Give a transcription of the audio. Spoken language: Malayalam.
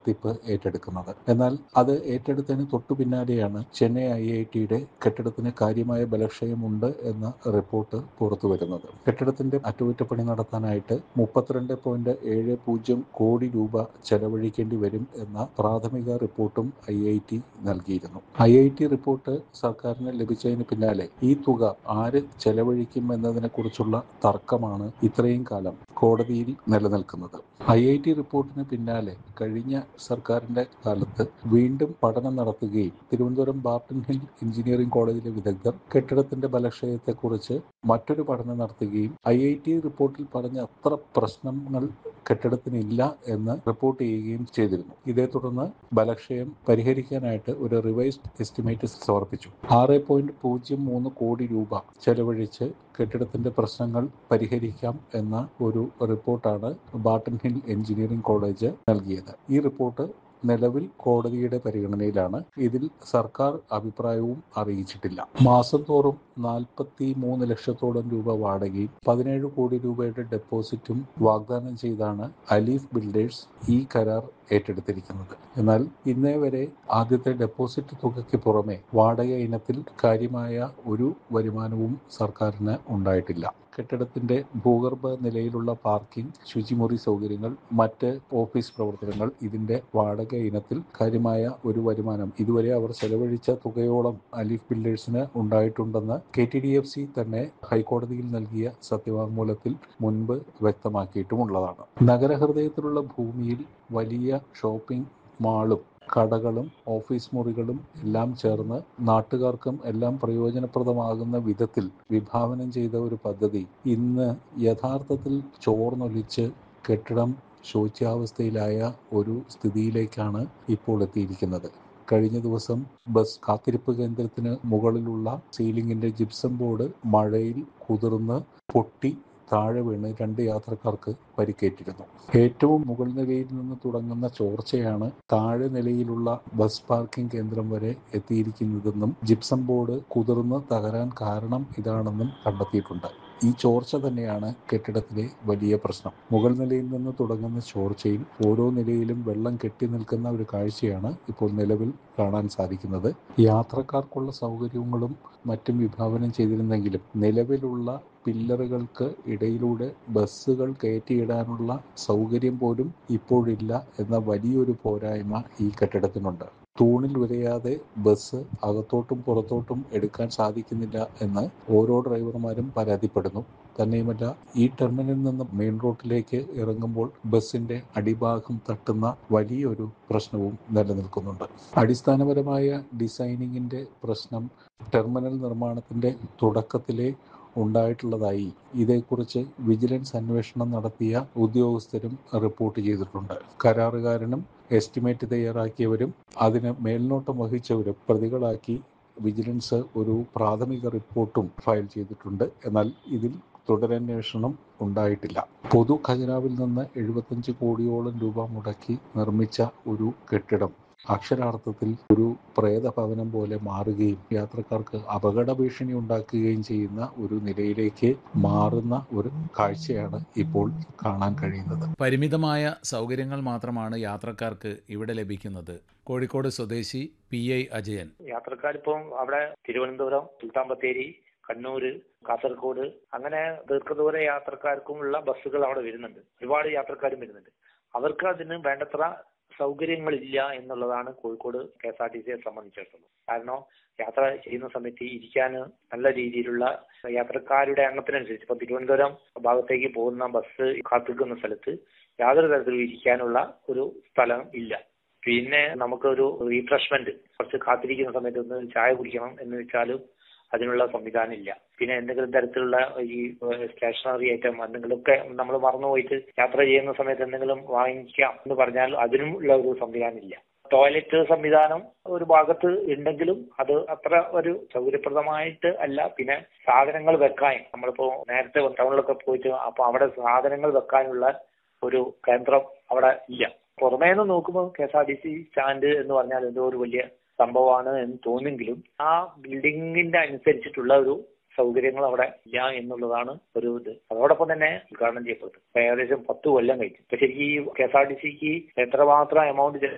നടത്തിപ്പ് ഏറ്റെടുക്കുന്നത് എന്നാൽ അത് ഏറ്റെടുത്തതിന് തൊട്ടു പിന്നാലെയാണ് ചെന്നൈ ഐ ഐ ടിയുടെ കെട്ടിടത്തിന് കാര്യമായ ബലക്ഷയമുണ്ട് എന്ന റിപ്പോർട്ട് പുറത്തു വരുന്നത് കെട്ടിടത്തിന്റെ അറ്റകുറ്റപ്പണി നടത്താനായിട്ട് മുപ്പത്തിരണ്ട് പോയിന്റ് ഏഴ് പൂജ്യം കോടി രൂപ ചെലവഴിക്കേണ്ടി വരും എന്ന പ്രാഥമിക റിപ്പോർട്ടും ഐ ഐ ടി നൽകിയിരുന്നു ഐ ഐ ടി റിപ്പോർട്ട് സർക്കാരിന് ലഭിച്ചതിന് പിന്നാലെ ഈ തുക ആര് ചെലവഴിക്കും എന്നതിനെ കുറിച്ചുള്ള തർക്കമാണ് ഇത്രയും കാലം കോടതിയിൽ നിലനിൽക്കുന്നത് ഐ ഐ ടി റിപ്പോർട്ടിന് പിന്നാലെ കഴിഞ്ഞ സർക്കാരിന്റെ കാലത്ത് വീണ്ടും പഠനം നടത്തുകയും തിരുവനന്തപുരം ബാർട്ടൺ ഹിൽ എഞ്ചിനീയറിംഗ് കോളേജിലെ വിദഗ്ധർ കെട്ടിടത്തിന്റെ ബലക്ഷയത്തെക്കുറിച്ച് മറ്റൊരു പഠനം നടത്തുകയും ഐ ഐ ടി റിപ്പോർട്ടിൽ പറഞ്ഞ അത്ര പ്രശ്നങ്ങൾ കെട്ടിടത്തിനില്ല എന്ന് റിപ്പോർട്ട് ചെയ്യുകയും ചെയ്തിരുന്നു ഇതേ തുടർന്ന് ബലക്ഷയം പരിഹരിക്കാനായിട്ട് ഒരു റിവൈസ്ഡ് എസ്റ്റിമേറ്റ് സമർപ്പിച്ചു ആറ് പോയിന്റ് പൂജ്യം മൂന്ന് കോടി രൂപ ചെലവഴിച്ച് കെട്ടിടത്തിന്റെ പ്രശ്നങ്ങൾ പരിഹരിക്കാം എന്ന ഒരു റിപ്പോർട്ടാണ് ബാട്ടൺ ഹിൽ എഞ്ചിനീയറിംഗ് കോളേജ് നൽകിയത് ഈ റിപ്പോർട്ട് നിലവിൽ കോടതിയുടെ പരിഗണനയിലാണ് ഇതിൽ സർക്കാർ അഭിപ്രായവും അറിയിച്ചിട്ടില്ല മാസം തോറും നാൽപ്പത്തി മൂന്ന് ലക്ഷത്തോളം രൂപ വാടകയും പതിനേഴ് കോടി രൂപയുടെ ഡെപ്പോസിറ്റും വാഗ്ദാനം ചെയ്താണ് അലീഫ് ബിൽഡേഴ്സ് ഈ കരാർ ഏറ്റെടുത്തിരിക്കുന്നത് എന്നാൽ ഇന്നേ വരെ ആദ്യത്തെ ഡെപ്പോസിറ്റ് തുകയ്ക്ക് പുറമെ വാടക ഇനത്തിൽ കാര്യമായ ഒരു വരുമാനവും സർക്കാരിന് ഉണ്ടായിട്ടില്ല കെട്ടിടത്തിന്റെ ഭൂഗർഭ നിലയിലുള്ള പാർക്കിംഗ് ശുചിമുറി സൗകര്യങ്ങൾ മറ്റ് ഓഫീസ് പ്രവർത്തനങ്ങൾ ഇതിന്റെ വാടക ഇനത്തിൽ കാര്യമായ ഒരു വരുമാനം ഇതുവരെ അവർ ചെലവഴിച്ച തുകയോളം അലീഫ് ബിൽഡേഴ്സിന് ഉണ്ടായിട്ടുണ്ടെന്ന് K T D F C തന്നെ ഹൈക്കോടതിയിൽ നൽകിയ സത്യവാങ്മൂലത്തിൽ മുൻപ് വ്യക്തമാക്കിയിട്ടുമുള്ളതാണ് നഗരഹൃദയത്തിലുള്ള ഭൂമിയിൽ വലിയ ഷോപ്പിംഗ് മാളും കടകളും ഓഫീസ് മുറികളും എല്ലാം ചേർന്ന് നാട്ടുകാർക്കും എല്ലാം പ്രയോജനപ്രദമാകുന്ന വിധത്തിൽ വിഭാവനം ചെയ്ത ഒരു പദ്ധതി ഇന്ന് യഥാർത്ഥത്തിൽ ചോർന്നൊലിച്ച് കെട്ടിടം ശോച്യാവസ്ഥയിലായ ഒരു സ്ഥിതിയിലേക്കാണ് ഇപ്പോൾ എത്തിയിരിക്കുന്നത് കഴിഞ്ഞ ദിവസം ബസ് കാത്തിരിപ്പ് കേന്ദ്രത്തിന് മുകളിലുള്ള സീലിംഗിന്റെ ജിപ്സം ബോർഡ് മഴയിൽ കുതിർന്ന് പൊട്ടി താഴെ വീണ് രണ്ട് യാത്രക്കാർക്ക് പരിക്കേറ്റിരുന്നു ഏറ്റവും മുകൾ നിലയിൽ നിന്ന് തുടങ്ങുന്ന ചോർച്ചയാണ് താഴെ നിലയിലുള്ള ബസ് പാർക്കിംഗ് കേന്ദ്രം വരെ എത്തിയിരിക്കുന്നതെന്നും ജിപ്സം ബോർഡ് കുതിർന്ന് തകരാൻ കാരണം ഇതാണെന്നും കണ്ടെത്തിയിട്ടുണ്ട് ഈ ചോർച്ച തന്നെയാണ് കെട്ടിടത്തിലെ വലിയ പ്രശ്നം മുകൾ നിലയിൽ നിന്ന് തുടങ്ങുന്ന ചോർച്ചയിൽ ഓരോ നിലയിലും വെള്ളം കെട്ടി നിൽക്കുന്ന ഒരു കാഴ്ചയാണ് ഇപ്പോൾ നിലവിൽ കാണാൻ സാധിക്കുന്നത് യാത്രക്കാർക്കുള്ള സൗകര്യങ്ങളും മറ്റും വിഭാവനം ചെയ്തിരുന്നെങ്കിലും നിലവിലുള്ള പില്ലറുകൾക്ക് ഇടയിലൂടെ ബസ്സുകൾ കയറ്റിയിടാനുള്ള സൗകര്യം പോലും ഇപ്പോഴില്ല എന്ന വലിയൊരു പോരായ്മ ഈ കെട്ടിടത്തിനുണ്ട് തൂണിൽ ഉരയാതെ ബസ് അകത്തോട്ടും പുറത്തോട്ടും എടുക്കാൻ സാധിക്കുന്നില്ല എന്ന് ഓരോ ഡ്രൈവർമാരും പരാതിപ്പെടുന്നു തന്നെയുമല്ല ഈ ടെർമിനലിൽ നിന്ന് മെയിൻ റോഡിലേക്ക് ഇറങ്ങുമ്പോൾ ബസിന്റെ അടിഭാഗം തട്ടുന്ന വലിയൊരു പ്രശ്നവും നിലനിൽക്കുന്നുണ്ട് അടിസ്ഥാനപരമായ ഡിസൈനിങ്ങിന്റെ പ്രശ്നം ടെർമിനൽ നിർമ്മാണത്തിന്റെ തുടക്കത്തിലെ ഉണ്ടായിട്ടുള്ളതായി ഇതേക്കുറിച്ച് വിജിലൻസ് അന്വേഷണം നടത്തിയ ഉദ്യോഗസ്ഥരും റിപ്പോർട്ട് ചെയ്തിട്ടുണ്ട് കരാറുകാരനും എസ്റ്റിമേറ്റ് തയ്യാറാക്കിയവരും അതിന് മേൽനോട്ടം വഹിച്ചവരും പ്രതികളാക്കി വിജിലൻസ് ഒരു പ്രാഥമിക റിപ്പോർട്ടും ഫയൽ ചെയ്തിട്ടുണ്ട് എന്നാൽ ഇതിൽ തുടരന്വേഷണം ഉണ്ടായിട്ടില്ല പൊതു ഖജനാവിൽ നിന്ന് എഴുപത്തഞ്ച് കോടിയോളം രൂപ മുടക്കി നിർമ്മിച്ച ഒരു കെട്ടിടം അക്ഷരാർത്ഥത്തിൽ ഒരു പ്രേതഭവനം പോലെ മാറുകയും യാത്രക്കാർക്ക് അപകട ഭീഷണി ഉണ്ടാക്കുകയും ചെയ്യുന്ന ഒരു നിലയിലേക്ക് മാറുന്ന ഒരു കാഴ്ചയാണ് ഇപ്പോൾ കാണാൻ കഴിയുന്നത് പരിമിതമായ സൗകര്യങ്ങൾ മാത്രമാണ് യാത്രക്കാർക്ക് ഇവിടെ ലഭിക്കുന്നത് കോഴിക്കോട് സ്വദേശി പി ഐ അജയൻ യാത്രക്കാരിപ്പം അവിടെ തിരുവനന്തപുരം സുൽത്താൻ ബത്തേരി കണ്ണൂര് കാസർഗോഡ് അങ്ങനെ ദീർഘദൂര യാത്രക്കാർക്കുമുള്ള ബസ്സുകൾ അവിടെ വരുന്നുണ്ട് ഒരുപാട് യാത്രക്കാരും വരുന്നുണ്ട് അവർക്ക് അതിന് വേണ്ടത്ര സൗകര്യങ്ങളില്ല എന്നുള്ളതാണ് Kozhikode K S R T സിയെ സംബന്ധിച്ചിടത്തോളം കാരണം യാത്ര ചെയ്യുന്ന സമയത്ത് ഇരിക്കാൻ നല്ല രീതിയിലുള്ള യാത്രക്കാരുടെ എണ്ണത്തിനനുസരിച്ച് ഇപ്പൊ തിരുവനന്തപുരം ഭാഗത്തേക്ക് പോകുന്ന ബസ് കാത്തിരിക്കുന്ന സ്ഥലത്ത് യാതൊരു തരത്തിലും ഇരിക്കാനുള്ള ഒരു സ്ഥലം ഇല്ല പിന്നെ നമുക്കൊരു റീഫ്രഷ്മെന്റ് കുറച്ച് കാത്തിരിക്കുന്ന സമയത്ത് ഒന്ന് ചായ കുടിക്കണം എന്ന് വെച്ചാലും അതിനുള്ള സംവിധാനം ഇല്ല പിന്നെ എന്തെങ്കിലും തരത്തിലുള്ള ഈ സ്റ്റേഷനറി ഐറ്റം എന്തെങ്കിലുമൊക്കെ നമ്മൾ മറന്നുപോയിട്ട് യാത്ര ചെയ്യുന്ന സമയത്ത് എന്തെങ്കിലും വാങ്ങിക്കാം എന്ന് പറഞ്ഞാൽ അതിനും ഉള്ള ഒരു സംവിധാനം ഇല്ല ടോയ്ലറ്റ് സംവിധാനം ഒരു ഭാഗത്ത് ഉണ്ടെങ്കിലും അത് അത്ര ഒരു സൗകര്യപ്രദമായിട്ട് അല്ല പിന്നെ സാധനങ്ങൾ വെക്കാൻ നമ്മളിപ്പോ നേരത്തെ ടൗണിലൊക്കെ പോയിട്ട് അപ്പൊ അവിടെ സാധനങ്ങൾ വെക്കാനുള്ള ഒരു കേന്ദ്രം അവിടെ ഇല്ല പുറമേ നിന്ന് നോക്കുമ്പോൾ K S R T C stand എന്ന് പറഞ്ഞാൽ എന്തോ ഒരു വലിയ സംഭവമാണ് എന്ന് തോന്നുമെങ്കിലും ആ ബിൽഡിങ്ങിന്റെ അനുസരിച്ചിട്ടുള്ള ഒരു സൗകര്യങ്ങൾ അവിടെ ഇല്ല എന്നുള്ളതാണ് ഒരു ഇത് അതോടൊപ്പം തന്നെ ഉദ്ഘാടനം ചെയ്യപ്പെട്ടു ഏകദേശം പത്ത് കൊല്ലം കഴിഞ്ഞു ഇപ്പൊ ശരിക്കും ഈ കെ എസ് ആർ ടി സിക്ക് എത്രമാത്രം എമൗണ്ട്